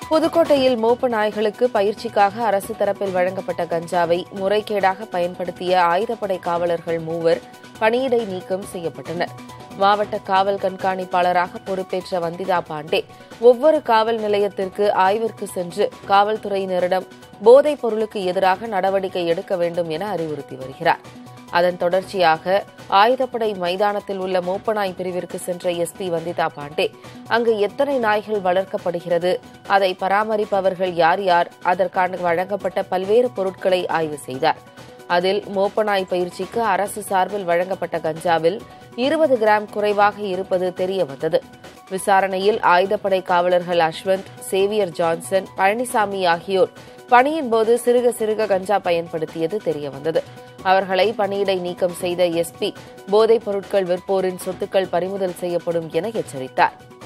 புதுக்கோட்டையில் மோப்ப நாய்களுக்கு பயிற்சிக்காக அரசு தரப்பில் வழங்கப்பட்ட கஞ்சாவை முறைகேடாக பயன்படுத்திய ஆயுதப்படை காவலர்கள் மூவர் பணியிடை நீக்கம் செய்யப்பட்டனர் மாவட்ட காவல் கண்காணிப்பாளராக பொறுப்பேற்ற வந்திதா பாண்டே ஒவ்வொரு காவல் நிலையத்திற்கு ஆய்விற்கு சென்று காவல்துறையினரிடம் போதைப் பொருளுக்கு எதிராக நடவடிக்கை எடுக்க வேண்டும் என அறிவுறுத்தி வருகிறார் அதன் தொடர்ச்சியாக ஆயுதப்படை மைதானத்தில் உள்ள மோப்பநாய் பிரிவிற்கு சென்ற எஸ்பி வந்திதா பாண்டே அங்கு எத்தனை நாய்கள் வளர்க்கப்படுகிறது அதை பராமரிப்பவர்கள் யார் யார் அதற்கான வழங்கப்பட்ட பல்வேறு பொருட்களை ஆய்வு செய்தார் அதில் மோப்பநாய் பயிற்சிக்கு அரசு சார்பில் வழங்கப்பட்ட கஞ்சாவில் இருபது கிராம் குறைவாக இருப்பது தெரியவந்தது விசாரணையில் ஆயுதப்படை காவலர்கள் அஸ்வந்த் சேவியர் ஜான்சன் பழனிசாமி ஆகியோர் பணியின் போது சிறுக சிறுக கஞ்சா பயன்படுத்தியது தெரியவந்தது அவர்களை பணியிடை நீக்கம் செய்த எஸ்பி போதைப் பொருட்கள் விற்போரின் சொத்துக்கள் பறிமுதல் செய்யப்படும் என எச்சரித்தார்